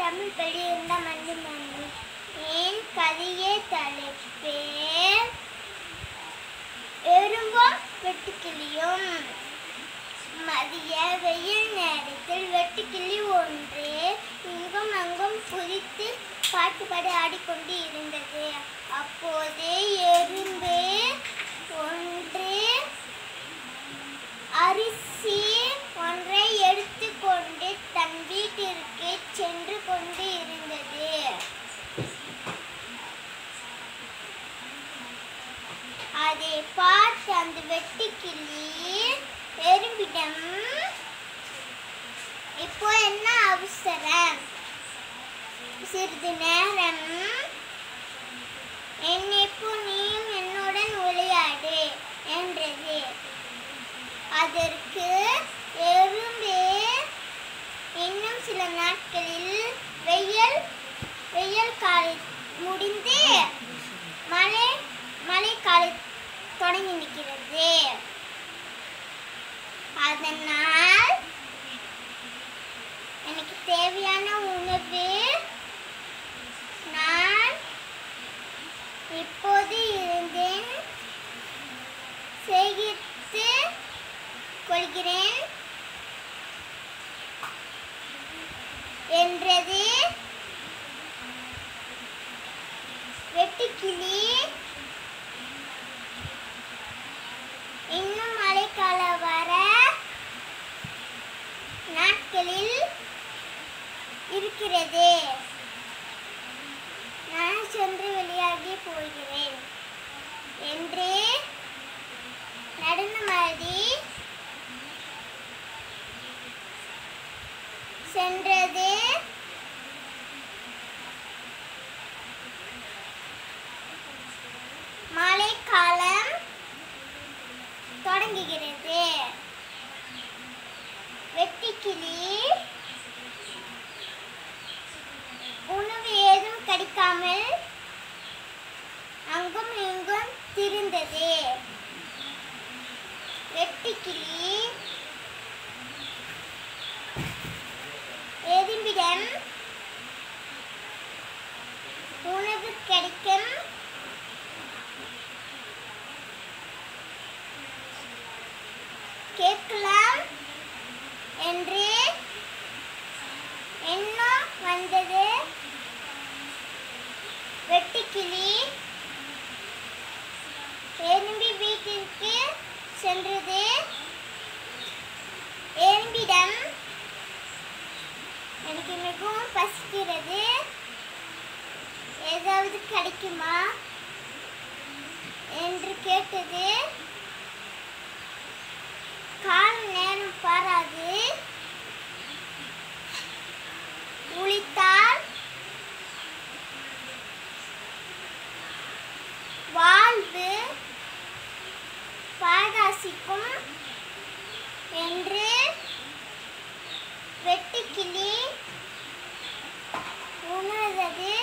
தமிழ் பள்ளி இருந்த மண்ணு மண்ணு என் கதையே தலைப்பே எறும்பும் வெட்டுக்கிளியும் மதிய வெயில் நேரத்தில் வெட்டுக்கிளி ஒன்று இங்கும் அங்கும் குதித்து பாட்டு பாடி ஆடிக்கொண்டு இருந்தது அப்போது எறும்பு ஒன்று அரிசி ஒன்றை எடுத்துக்கொண்டு தன் வீட்டிற்கு சென்று கொண்டு இருந்தது அதை பார்த்து அந்த வெட்டுக்கிளி எறும்பிடம் இப்போ என்ன அவசரம் சிறிது நேரம் என்னைப்போ நீயும் என்னுடன் விளையாடு என்றது அதற்கு எறும்பு இன்னும் சில நாட்களில் வெயில் வெயில் காலம் முடிந்து மழை மழைக்காலம் தொடங்கி நிற்கிறது அதனால் எனக்கு தேவையான உணவு நான் இப்போது இருந்தேன் சேகித்து கொள்கிறேன் என்றது வெட்டுக்கிளி இன்னும் மழைக்காலம் வர நாட்களில் இருக்கிறது நான் சென்று விளையாடி போகிறேன் என்று நடனமாடி சென்றது மழைக்காலம் தொடங்குகிறது வெட்டுக்கிளி உணவு ஏதும் கிடைக்காமல் அங்கும் இங்கும் திரிந்தது வெட்டுக்கிளி எறும்பிடம் உணவு கிடைக்கும் கேட்கலாம் என்று எண்ணம் வந்தது வெட்டுக்கிளி எறும்பி வீட்டிற்கு சென்றது எறும்பிடம் எனக்கு மிகவும் பசிக்கிறது ஏதாவது கிடைக்குமா என்று கேட்டது கால் நேரம் பாராது உளித்தால் வாழ்வு பாதாசிக்கும் என்று வெட்டுக்கிளி உணர்ந்தது